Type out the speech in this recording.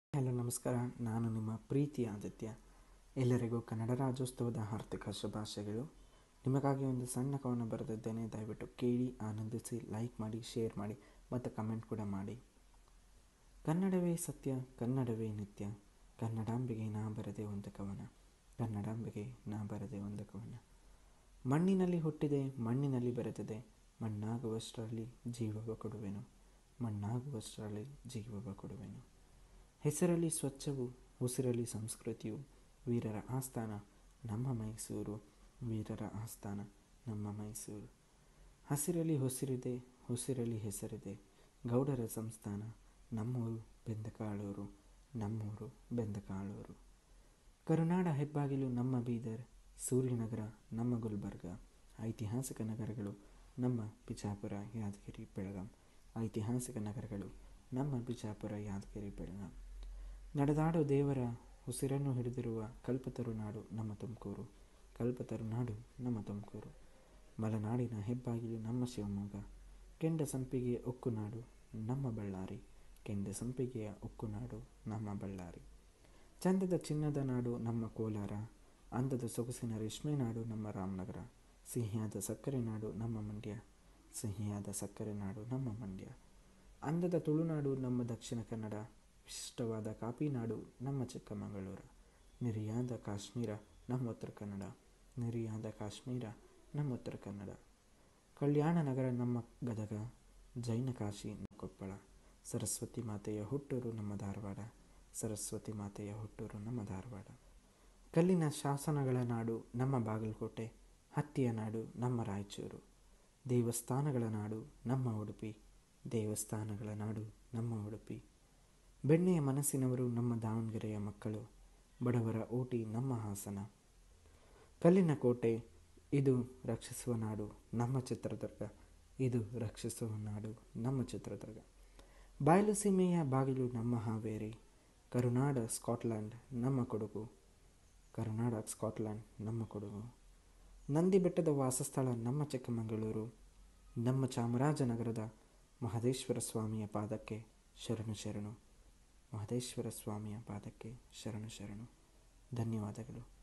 hello ನಮಸ್ಕಾರ ನಾನು ನಿಮ್ಮ ಪ್ರೀತಿ ಆದಿತ್ಯ ಎಲ್ಲರಿಗೂ ಕನ್ನಡ ರಾಜ್ಯೋತ್ಸವದ ಹಾರ್ದಿಕ ಶುಭಾಶಯಗಳು ನಿಮಗಾಗಿ ಒಂದು ಸಣ್ಣ ಕವನ ಬರೆದಿದ್ದೇನೆ ದಯವಿಟ್ಟು ಕೇಳಿ ಆನಂದಿಸಿ ಲೈಕ್ ಮಾಡಿ ಶೇರ್ ಮಾಡಿ ಮತ್ತು ಕಮೆಂಟ್ ಕೂಡ ಮಾಡಿ ಕನ್ನಡವೇ ಸತ್ಯ ಕನ್ನಡವೇ ನಿತ್ಯ ಕನ್ನಡಾಂಬೆಗೆ ನಾ ಬರದೆ ಒಂದು ಕವನ ಕನ್ನಡಾಂಬೆಗೆ ನಾ ಬರದೆ ಒಂದು ಕವನ ಮಣ್ಣಿನಲ್ಲಿ ಹುಟ್ಟಿದೆ ಮಣ್ಣಿನಲ್ಲಿ ಬೆರೆತಿದೆ ಮಣ್ಣಾಗುವಷ್ಟರಲ್ಲಿ ಜೀವವ ಕೊಡುವೆನು ಮಣ್ಣಾಗುವಷ್ಟರಲ್ಲಿ ಜೀವವ ಕೊಡುವೆನು ಹೆಸರಲ್ಲಿ ಸ್ವಚ್ಛವು ಉಸಿರಲ್ಲಿ ಸಂಸ್ಕೃತಿಯು ವೀರರ ಆಸ್ಥಾನ ನಮ್ಮ ಮೈಸೂರು ವೀರರ ಆಸ್ಥಾನ ನಮ್ಮ ಮೈಸೂರು ಹಸಿರಲ್ಲಿ ಹೊಸಿರಿದೆ ಉಸಿರಲ್ಲಿ ಹೆಸರಿದೆ ಗೌಡರ ಸಂಸ್ಥಾನ ನಮ್ಮೂರು ಬೆಂದಕಾಳೂರು ನಮ್ಮೂರು ಬೆಂದಕಾಳೂರು ಕರುನಾಡ ಹೆಬ್ಬಾಗಿಲು ನಮ್ಮ ಬೀದರ್ ಸೂರ್ಯನಗರ ನಮ್ಮ ಗುಲ್ಬರ್ಗ ಐತಿಹಾಸಿಕ ನಗರಗಳು ನಮ್ಮ ಬಿಜಾಪುರ ಯಾದಗಿರಿ ಬೆಳಗಾಂ ಐತಿಹಾಸಿಕ ನಗರಗಳು ನಮ್ಮ ಬಿಜಾಪುರ ಯಾದಗಿರಿ ಬೆಳಗಾಂ ನಡೆದಾಡೋ ದೇವರ ಉಸಿರನ್ನು ಹಿಡಿದಿರುವ ಕಲ್ಪತರು ನಾಡು ನಮ್ಮ ತುಮಕೂರು ಕಲ್ಪತರು ನಾಡು ನಮ್ಮ ತುಮಕೂರು ಮಲೆನಾಡಿನ ಹೆಬ್ಬಾಗಿಲು ನಮ್ಮ ಶಿವಮೊಗ್ಗ ಕೆಂಡ ಸಂಪಿಗೆಯ ಉಕ್ಕು ನಾಡು ನಮ್ಮ ಬಳ್ಳಾರಿ ಕೆಂಡ ಸಂಪಿಗೆಯ ಉಕ್ಕು ನಾಡು ನಮ್ಮ ಬಳ್ಳಾರಿ ಚಂದದ ಚಿನ್ನದ ನಾಡು ನಮ್ಮ ಕೋಲಾರ ಅಂದದ ಸೊಗಸಿನ ರೇಷ್ಮೆ ನಾಡು ನಮ್ಮ ರಾಮನಗರ ಸಿಹಿಯಾದ ಸಕ್ಕರೆ ನಾಡು ನಮ್ಮ ಮಂಡ್ಯ ಸಿಹಿಯಾದ ಸಕ್ಕರೆ ನಾಡು ನಮ್ಮ ಮಂಡ್ಯ ಅಂದದ ತುಳುನಾಡು ನಮ್ಮ ದಕ್ಷಿಣ ಕನ್ನಡ ವಿಶಿಷ್ಟವಾದ ಕಾಫಿ ನಾಡು ನಮ್ಮ ಚಿಕ್ಕಮಗಳೂರು ನಿರಿಯಾದ ಕಾಶ್ಮೀರ ನಮ್ಮ ಉತ್ತರ ಕನ್ನಡ ನಿರಿಯಾದ ಕಾಶ್ಮೀರ ನಮ್ಮ ಉತ್ತರ ಕನ್ನಡ ಕಲ್ಯಾಣ ನಗರ ನಮ್ಮ ಗದಗ ಜೈನ ಕಾಶಿ ಕೊಪ್ಪಳ ಸರಸ್ವತಿ ಮಾತೆಯ ಹುಟ್ಟೂರು ನಮ್ಮ ಧಾರವಾಡ ಸರಸ್ವತಿ ಮಾತೆಯ ಹುಟ್ಟೂರು ನಮ್ಮ ಧಾರವಾಡ ಕಲ್ಲಿನ ಶಾಸನಗಳ ನಾಡು ನಮ್ಮ ಬಾಗಲಕೋಟೆ ಹತ್ತಿಯ ನಾಡು ನಮ್ಮ ರಾಯಚೂರು ದೇವಸ್ಥಾನಗಳ ನಾಡು ನಮ್ಮ ಉಡುಪಿ ದೇವಸ್ಥಾನಗಳ ನಾಡು ನಮ್ಮ ಉಡುಪಿ ಬೆಣ್ಣೆಯ ಮನಸ್ಸಿನವರು ನಮ್ಮ ದಾವಣಗೆರೆಯ ಮಕ್ಕಳು ಬಡವರ ಓಟಿ ನಮ್ಮ ಹಾಸನ ಕಲ್ಲಿನ ಕೋಟೆ ಇದು ರಕ್ಷಿಸುವ ನಾಡು ನಮ್ಮ ಚಿತ್ರದುರ್ಗ ಇದು ರಕ್ಷಿಸುವ ನಾಡು ನಮ್ಮ ಚಿತ್ರದುರ್ಗ ಬಯಲು ಸೀಮೆಯ ಬಾಗಿಲು ನಮ್ಮ ಹಾವೇರಿ ಕರುನಾಡ ಸ್ಕಾಟ್ಲ್ಯಾಂಡ್ ನಮ್ಮ ಕೊಡಗು ಕರುನಾಡ ಸ್ಕಾಟ್ಲ್ಯಾಂಡ್ ನಮ್ಮ ಕೊಡಗು ನಂದಿ ಬೆಟ್ಟದ ವಾಸಸ್ಥಳ ನಮ್ಮ ಚಿಕ್ಕಮಗಳೂರು ನಮ್ಮ ಚಾಮರಾಜನಗರದ ಮಹದೇಶ್ವರ ಸ್ವಾಮಿಯ ಪಾದಕ್ಕೆ ಶರಣು ಶರಣು ಮಹದೇಶ್ವರ ಸ್ವಾಮಿಯ ಪಾದಕ್ಕೆ ಶರಣು ಶರಣು ಧನ್ಯವಾದಗಳು